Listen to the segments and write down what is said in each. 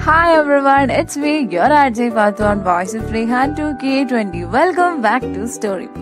Hi everyone, it's me, your RJ Fatu on Voice of Rehan 2K20. Welcome back to Storybook.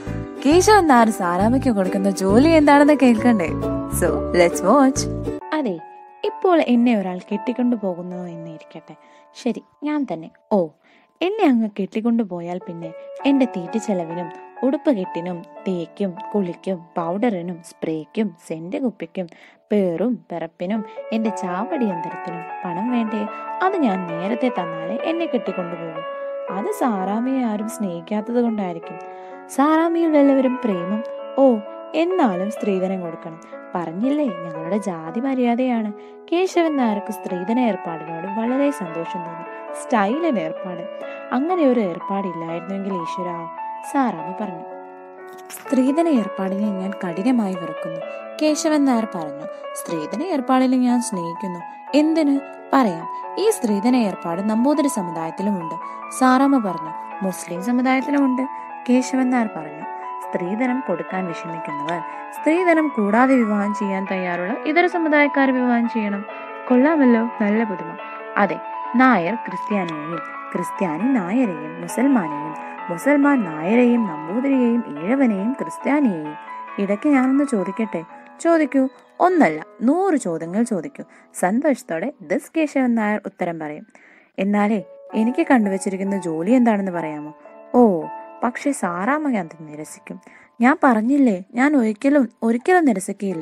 Keshavan Nair സാറാമയ്ക്ക് കൊടുക്കുന്ന ജോലി എന്താണെന്ന് കേൾക്കണ്ടേ so let's watch അതെ ഇപ്പോൾ എന്നെ ഒരാൾ കെട്ടിക്കൊണ്ടു പോകുന്നു എന്ന് ഇരിക്കട്ടെ ശരി ഞാൻ തന്നെ ഓ എന്നെ അങ്ങ് കെട്ടിക്കൊണ്ടു പോയാൽ പിന്നെ എന്റെ തീറ്റി ചെലവിനും ഉടുപ്പ് കെട്ടിനും തേക്കും കുളിക്കും പൗഡറിനും സ്പ്രേക്കും സെന്റ് കുപ്പിക്കും പേറും പിറപ്പിനും എന്റെ ചാവടി യന്ത്രത്തിനും പണം വേണ്ടേ അത് ഞാൻ നേരത്തെ തന്നാലേ എന്നെ കെട്ടിക്കൊണ്ടുപോകും അത് സാറാമിയെ ആരും സ്നേഹിക്കാത്തത് കൊണ്ടായിരിക്കും സാറാമിയിൽ വല്ലവരും പ്രേമം ഓ എന്നാലും സ്ത്രീധനം കൊടുക്കണം പറഞ്ഞില്ലേ ഞങ്ങളുടെ ജാതി മര്യാദയാണ് കേശവൻ നായർക്ക് സ്ത്രീധന ഏർപ്പാടിനോട് വളരെ സന്തോഷം തോന്നി സ്റ്റൈലൻ ഏർപ്പാട് അങ്ങനെ ഒരു ഏർപ്പാടില്ലായിരുന്നെങ്കിൽ ഈശ്വര സാറാമ്മ പറഞ്ഞു സ്ത്രീധന ഏർപ്പാടിനെ ഞാൻ കഠിനമായി വെറുക്കുന്നു കേശവൻ നായർ പറഞ്ഞു സ്ത്രീധന ഏർപ്പാടിനെ ഞാൻ സ്നേഹിക്കുന്നു എന്തിന് പറയാം ഈ സ്ത്രീധന ഏർപ്പാട് നമ്പൂതിരി സമുദായത്തിലുമുണ്ട് സാറാമ്മ പറഞ്ഞു മുസ്ലിം സമുദായത്തിലുമുണ്ട് കേശവൻ നായർ പറഞ്ഞു സ്ത്രീധനം കൊടുക്കാൻ വിഷമിക്കുന്നവർ സ്ത്രീധനം കൂടാതെ വിവാഹം ചെയ്യാൻ തയ്യാറുള്ള ഇതര സമുദായക്കാർ വിവാഹം ചെയ്യണം കൊള്ളാമല്ലോ നല്ല പുതുമ അതെ നായർ ക്രിസ്ത്യാനിയെയും ക്രിസ്ത്യാനി നായരെയും മുസൽമാനെയും മുസൽമാൻ നായരെയും നമ്പൂതിരിയെയും ഈഴവനെയും ക്രിസ്ത്യാനിയെയും ഇടയ്ക്ക് ഞാനൊന്ന് ചോദിക്കട്ടെ ചോദിക്കൂ ഒന്നല്ല നൂറ് ചോദ്യങ്ങൾ ചോദിക്കൂ സന്തോഷത്തോടെ ദിസ് കേശവൻ നായർ ഉത്തരം പറയും എന്നാലേ എനിക്ക് കണ്ടുവച്ചിരിക്കുന്ന ജോലി എന്താണെന്ന് പറയാമോ ഓ പക്ഷെ സാറാമ്മ അത് നിരസിക്കും ഞാൻ പറഞ്ഞില്ലേ ഞാൻ ഒരിക്കലും ഒരിക്കലും നിരസിക്കുകയില്ല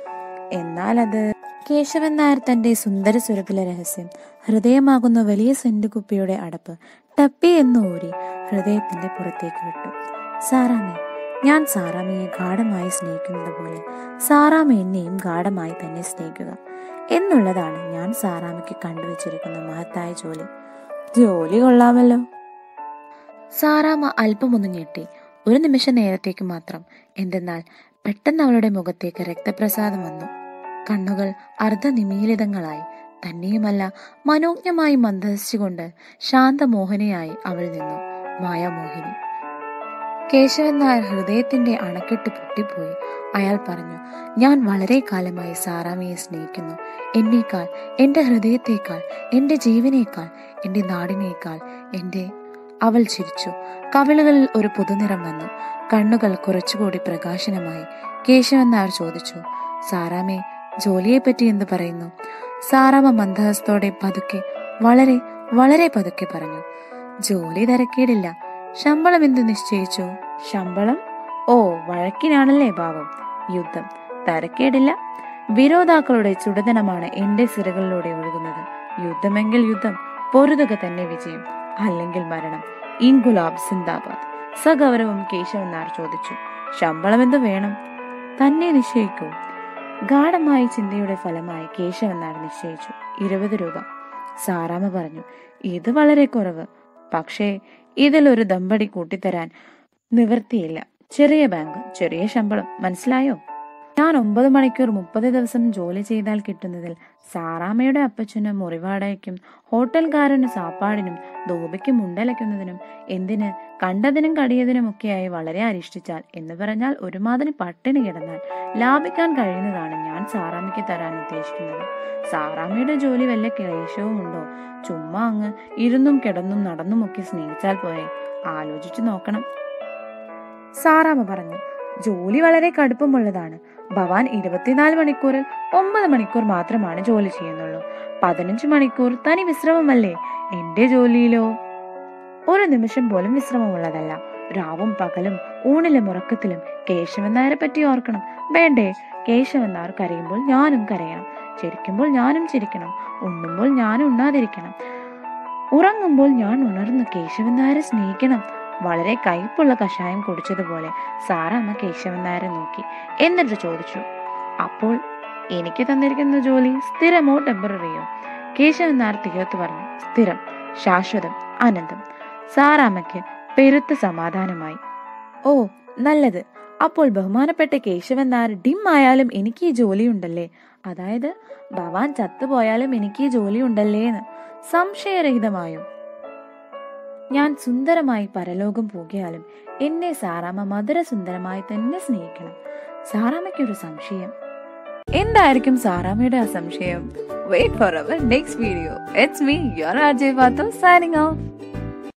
എന്നാൽ അത് കേശവൻ നായർ തന്റെ സുന്ദര സ്വരത്തിലെ രഹസ്യം ഹൃദയമാകുന്ന വലിയ സെന്റ് കുപ്പിയുടെ അടപ്പ് ടപ്പി എന്ന് ഊരി ഹൃദയത്തിന്റെ പുറത്തേക്ക് വിട്ടു സാറാമ്മേ ഞാൻ സാറാമ്മയെ ഗാഠമായി സ്നേഹിക്കുന്നത് പോലെ സാറാമ്മ എന്നെയും ഗാഠമായി തന്നെ സ്നേഹിക്കുക എന്നുള്ളതാണ് ഞാൻ സാറാമ്മയ്ക്ക് കണ്ടുവച്ചിരിക്കുന്ന മഹത്തായ ജോലി ജോലി കൊള്ളാമല്ലോ സാറാമ്മ അല്പമൊന്ന് ഞെട്ടി ഒരു നിമിഷ നേരത്തേക്ക് മാത്രം എന്തെന്നാൽ പെട്ടെന്ന് അവളുടെ മുഖത്തേക്ക് രക്തപ്രസാദം വന്നു കണ്ണുകൾ അർദ്ധനിമീലിതങ്ങളായി തന്നെയുമല്ല മനോജ്ഞമായി മന്ദസിച്ചുകൊണ്ട് ശാന്തമോഹനയായി അവൾ നിന്നു മായാമോഹിനി കേശവൻ നായർ ഹൃദയത്തിന്റെ അണക്കെട്ട് പൊട്ടിപ്പോയി അയാൾ പറഞ്ഞു ഞാൻ വളരെ കാലമായി സാറാമയെ സ്നേഹിക്കുന്നു എന്നേക്കാൾ എന്റെ ഹൃദയത്തേക്കാൾ എന്റെ ജീവനേക്കാൾ എന്റെ നാടിനേക്കാൾ എന്റെ അവൾ ചിരിച്ചു കവിളുകളിൽ ഒരു പുതുനിറം വന്നു കണ്ണുകൾ കുറച്ചുകൂടി പ്രകാശനമായി കേശവൻ നായർ ചോദിച്ചു സാറാമേ ജോലിയെപ്പറ്റി എന്ത് പറയുന്നു സാറാമ മന്ദഹസ്തോടെ പതുക്കെ വളരെ വളരെ പതുക്കെ പറഞ്ഞു ജോലി തിരക്കേടില്ല ശമ്പളം എന്ത് നിശ്ചയിച്ചു ശമ്പളം ഓ വഴക്കിനാണല്ലേ ഭാവം യുദ്ധം തരക്കേടില്ല വിരോധാക്കളുടെ ചുടുതനമാണ് എന്റെ സിരകളിലൂടെ ഒഴുകുന്നത് യുദ്ധമെങ്കിൽ യുദ്ധം പൊരുതുക തന്നെ വിജയം അല്ലെങ്കിൽ മരണം ഇൻഗുലാബ് സിന്ദാബാദ് സഗൗരവം കേശവൻ നായർ ചോദിച്ചു ശമ്പളം എന്ത് വേണം തന്നെ നിശ്ചയിക്കൂ ഗാഠമായ ചിന്തയുടെ ഫലമായി കേശവൻ നായർ നിശ്ചയിച്ചു ഇരുപത് രൂപ സാറാമ്മ പറഞ്ഞു ഇത് വളരെ കുറവ് പക്ഷേ ഇതിലൊരു ദമ്പടി കൂട്ടിത്തരാൻ നിവൃത്തിയില്ല ചെറിയ ബാങ്ക് ചെറിയ ശമ്പളം മനസ്സിലായോ ഞാൻ ഒമ്പത് മണിക്കൂർ മുപ്പത് ദിവസം ജോലി ചെയ്താൽ കിട്ടുന്നതിൽ സാറാമ്മയുടെ അപ്പച്ചന് മുറിവാടകയ്ക്കും ഹോട്ടൽക്കാരന് സാപ്പാടിനും ധോബിക്ക് മുണ്ടലയ്ക്കുന്നതിനും എന്തിന് കണ്ടതിനും കടിയതിനുമൊക്കെയായി വളരെ അരിഷ്ടിച്ചാൽ എന്ന് പറഞ്ഞാൽ ഒരുമാതിരി പട്ടിണി കിടന്നാൽ ലാഭിക്കാൻ കഴിയുന്നതാണ് ഞാൻ സാറാമ്മയ്ക്ക് തരാൻ ഉദ്ദേശിക്കുന്നത് സാറാമ്മയുടെ ജോലി വല്ല ക്ലേശവും ഉണ്ടോ ചുമ്മാ അങ്ങ് ഇരുന്നും കിടന്നും നടന്നുമൊക്കെ സ്നേഹിച്ചാൽ പോരെ ആലോചിച്ചു നോക്കണം സാറാമ്മ പറഞ്ഞു ജോലി വളരെ കടുപ്പമുള്ളതാണ് ഭവാൻ ഇരുപത്തിനാല് മണിക്കൂറിൽ ഒമ്പത് മണിക്കൂർ മാത്രമാണ് ജോലി ചെയ്യുന്നുള്ളൂ പതിനഞ്ച് മണിക്കൂർ തനി വിശ്രമമല്ലേ എന്റെ ജോലിയിലോ ഒരു നിമിഷം പോലും വിശ്രമമുള്ളതല്ല രാവും പകലും ഊണിലും ഉറക്കത്തിലും കേശവൻ നായരെ പറ്റി ഓർക്കണം വേണ്ടേ കേശവൻ നായർ കരയുമ്പോൾ ഞാനും കരയണം ചിരിക്കുമ്പോൾ ഞാനും ചിരിക്കണം ഉണ്ണുമ്പോൾ ഞാനും ഉണ്ണാതിരിക്കണം ഉറങ്ങുമ്പോൾ ഞാൻ ഉണർന്ന് കേശവൻ നായരെ സ്നേഹിക്കണം വളരെ കയ്പുള്ള കഷായം കുടിച്ചതുപോലെ സാറാമ്മ കേശവൻ നായരെ നോക്കി എന്നിട്ട് ചോദിച്ചു അപ്പോൾ എനിക്ക് തന്നിരിക്കുന്ന ജോലി സ്ഥിരമോ ടെമ്പററിയോ കേശവൻ നായർ തീർത്ത് പറഞ്ഞു സ്ഥിരം ശാശ്വതം അനന്തം സാറാമ്മയ്ക്ക് പെരുത്ത സമാധാനമായി ഓ നല്ലത് അപ്പോൾ ബഹുമാനപ്പെട്ട കേശവൻ നായർ ഡിം ആയാലും എനിക്ക് ഈ ജോലിയുണ്ടല്ലേ അതായത് ഭവാൻ ചത്തുപോയാലും എനിക്ക് ഈ ജോലിയുണ്ടല്ലേ എന്ന് സംശയരഹിതമായും ഞാൻ സുന്ദരമായി പരലോകം പോകിയാലും എന്നെ സാറാമ്മ മധുര സുന്ദരമായി തന്നെ സ്നേഹിക്കണം സാറാമ്മയ്ക്കൊരു സംശയം എന്തായിരിക്കും സാറാമ്മയുടെ ആ സംശയം wait for our next video. It's me, your RJ Vato, signing off.